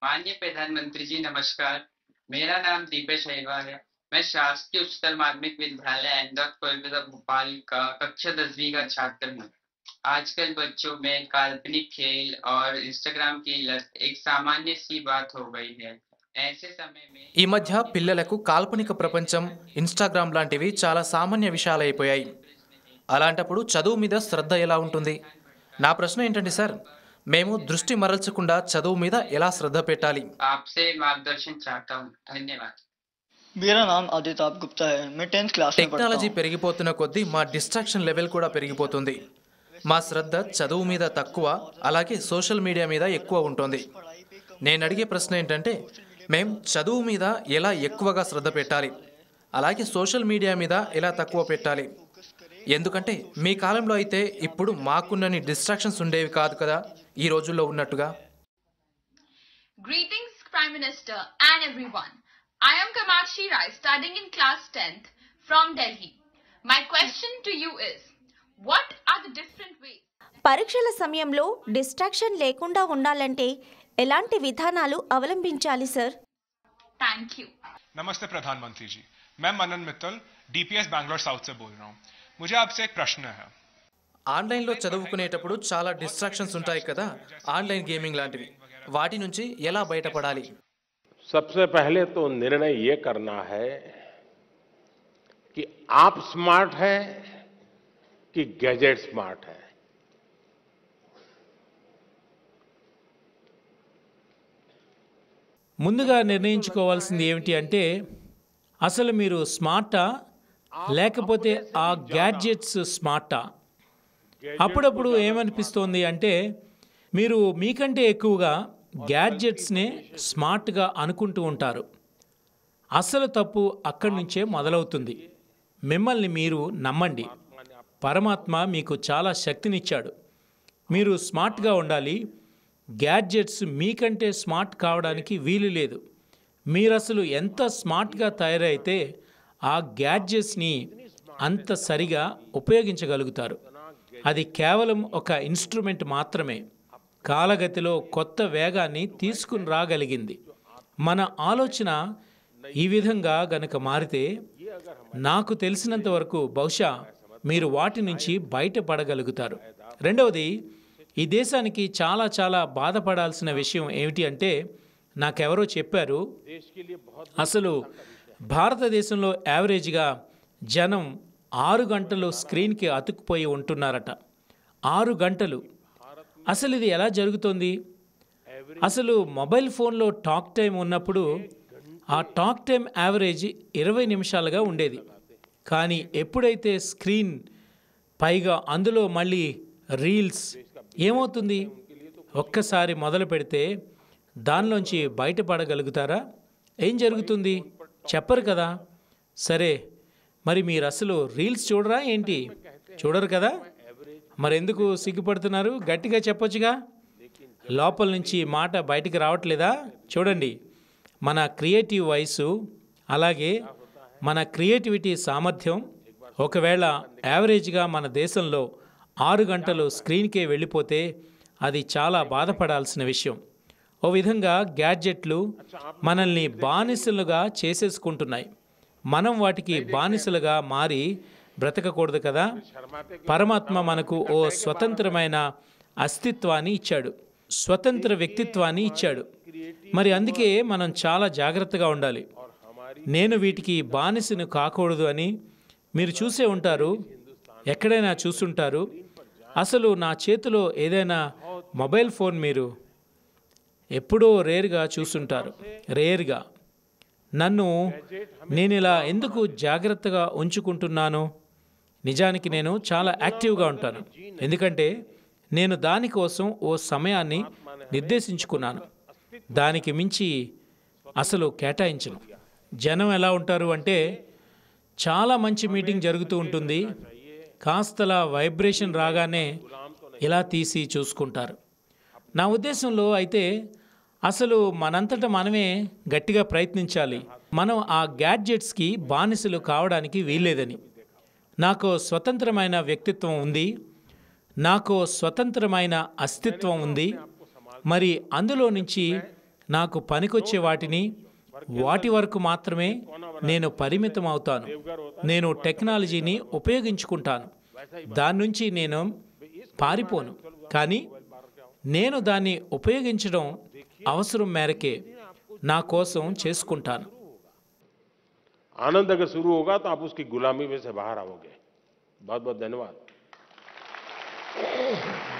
माननीय प्रधानमंत्री जी नमस्कार मेरा नाम दीपेश अहिवाल है मैं शासकीय उच्चतर माध्यमिक विद्यालय इंदौर कोलकाता भोपाल का कक्षा दसवीं का छात्र हूँ आजकल बच्चों में काल्पनिक खेल और इंस्टाग्राम की लत एक सामान्य सी बात हो गई है ऐसे समय में ఈ మధ్య పిల్లలకు కాల్పనిక ప్రపంచం ఇన్స్టాగ్రామ్ లాంటివి చాలా సామాన్య విషయాలైపోయాయి అలాంటప్పుడు చదువు మీద శ్రద్ధ ఎలా ఉంటుంది నా ప్రశ్న ఏంటంటే సార్ మేము దృష్టి మరల్చకుండా చదువు మీద ఎలా శ్రద్ధ పెట్టాలి आपसे मार्गदर्शन चाहता हूँ धन्यवाद मेरा नाम आदिताभ गुप्ता है मैं टेंथ क्लास में पढ़ता టెక్నాలజీ हूँ పెరిగిపోతున్న కొద్దీ మా డిస్ట్రాక్షన్ లెవెల్ కూడా పెరిగిపోతుంది మా శ్రద్ధ చదువు మీద తక్కువ అలాగే సోషల్ మీడియా మీద ఎక్కువ ఉంటుంది నేను అడిగే ప్రశ్న ఏంటంటే మేం చదువు మీద ఎలా ఎక్కువగా శ్రద్ధ పెట్టాలి అలాగే సోషల్ మీడియా మీద ఎలా తక్కువ పెట్టాలి ఎందుకంటే మీ కాలంలో అయితే ఇప్పుడు మాకున్నన్ని డిస్ట్రాక్షన్స్ ఉండేవి కాదు కదా ఈ రోజుల్లో ఉన్నట్టుగా Greetings, Prime Minister and everyone. I am Kamakshi Rai, studying in class 10th from Delhi. My question to you is What are the different ways? పరీక్షల సమయంలో డిస్ట్రాక్షన్ లేకుండా ఉండాలంటే ఎలాంటి విధానాలు అవలంబించాలి సార్ Thank you. नमस्ते प्रधानमंत्री जी मैं मनन मित्तल डीपीएस बैंगलोर साउथ से बोल रहा हूँ मुझे आपसे एक प्रश्न है ఆన్లైన్లో చదువుకునేటప్పుడు చాలా డిస్ట్రాక్షన్స్ ఉంటాయి కదా ఆన్లైన్ గేమింగ్ లాంటివి వాటి నుంచి ఎలా బయటపడాలి सबसे पहले तो निर्णय ये करना है कि आप स्मार्ट है कि गैजेट स्मार्ट है ముందుగా నిర్ణయించుకోవాల్సింది ఏమిటి అంటే అసలు మీరు స్మార్టా లేకపోతే ఆ గ్యాడ్జెట్స్ స్మార్టా అప్పుడప్పుడు ఏమనిపిస్తోంది అంటే మీరు మీకంటే ఎక్కువగా గ్యాడ్జెట్స్నే స్మార్ట్గా అనుకుంటూ ఉంటారు అసలు తప్పు అక్కడి నుంచే మొదలవుతుంది మిమ్మల్ని మీరు నమ్మండి పరమాత్మ మీకు చాలా శక్తినిచ్చాడు మీరు స్మార్ట్గా ఉండాలి గ్యాడ్జెట్స్ మీకంటే స్మార్ట్ కావడానికి వీలు లేదు మీరు అసలు ఎంత స్మార్ట్గా తయారైతే ఆ గ్యాడ్జెట్స్ని అంత సరిగా ఉపయోగించగలుగుతారు అది కేవలం ఒక ఇన్స్ట్రుమెంట్ మాత్రమే కాలగతిలో కొత్త వేగాన్ని తీసుకుని రాగలిగింది మన ఆలోచన ఈ విధంగా గనక మారితే నాకు తెలిసినంత వరకు బహుశా మీరు వాటి నుంచి బయటపడగలుగుతారు రెండవది ఈ దేశానికి చాలా చాలా బాధపడాల్సిన విషయం ఏమిటి అంటే నాకెవరో చెప్పారు అసలు భారతదేశంలో యావరేజ్గా జనం ఆరు గంటలు స్క్రీన్కి అతుక్కుపోయి ఉంటున్నారట ఆరు గంటలు అసలు ఇది ఎలా జరుగుతుంది అసలు మొబైల్ ఫోన్లో టాక్ టైం ఉన్నప్పుడు ఆ టాక్ టైం యావరేజ్ ఇరవై నిమిషాలుగా ఉండేది కానీ ఎప్పుడైతే స్క్రీన్ పైగా అందులో మళ్ళీ రీల్స్ ఏమవుతుంది ఒక్కసారి మొదలు పెడితే దానిలోంచి బయటపడగలుగుతారా ఏం జరుగుతుంది చెప్పరు కదా సరే మరి మీరు అసలు రీల్స్ చూడరా ఏంటి చూడరు కదా మరెందుకు సిగ్గుపడుతున్నారు గట్టిగా చెప్పొచ్చుగా లోపల నుంచి మాట బయటికి రావట్లేదా చూడండి మన క్రియేటివ్ వయసు అలాగే మన క్రియేటివిటీ సామర్థ్యం ఒకవేళ యావరేజ్గా మన దేశంలో ఆరు గంటలు స్క్రీన్కే వెళ్ళిపోతే అది చాలా బాధపడాల్సిన విషయం ఓ విధంగా గ్యాడ్జెట్లు మనల్ని బానిసలుగా చేసేసుకుంటున్నాయి మనం వాటికి బానిసలుగా మారి బ్రతకకూడదు కదా పరమాత్మ మనకు ఓ స్వతంత్రమైన అస్తిత్వాన్ని ఇచ్చాడు స్వతంత్ర వ్యక్తిత్వాన్ని ఇచ్చాడు మరి అందుకే మనం చాలా జాగ్రత్తగా ఉండాలి నేను వీటికి బానిసను కాకూడదు అని మీరు చూసే ఉంటారు ఎక్కడైనా చూసుంటారు అసలు నా చేతిలో ఏదైనా మొబైల్ ఫోన్ మీరు ఎప్పుడో రేర్గా చూసుంటారు రేర్గా నన్ను నేను ఇలా ఎందుకు జాగ్రత్తగా ఉంచుకుంటున్నాను నిజానికి నేను చాలా యాక్టివ్గా ఉంటాను ఎందుకంటే నేను దానికోసం ఓ సమయాన్ని నిర్దేశించుకున్నాను దానికి మించి అసలు కేటాయించను జనం ఎలా ఉంటారు అంటే చాలా మంచి మీటింగ్ జరుగుతూ ఉంటుంది కాస్తలా వైబ్రేషన్ రాగానే ఇలా తీసి చూసుకుంటారు నా ఉద్దేశంలో అయితే అసలు మనంతట మనమే గట్టిగా ప్రయత్నించాలి మనం ఆ గ్యాడ్జెట్స్కి బానిసలు కావడానికి వీల్లేదని నాకు స్వతంత్రమైన వ్యక్తిత్వం ఉంది నాకు స్వతంత్రమైన అస్తిత్వం ఉంది మరి అందులో నుంచి నాకు పనికొచ్చే వాటిని వాటి వరకు మాత్రమే నేను పరిమితం అవుతాను నేను టెక్నాలజీని ఉపయోగించుకుంటాను దాని నుంచి నేను పారిపోను కానీ నేను దాన్ని ఉపయోగించడం అవసరం మేరకే నా కోసం చేసుకుంటాను आनंद अगर शुरू होगा तो आप उसकी गुलामी में से बाहर आओगे बहुत बहुत धन्यवाद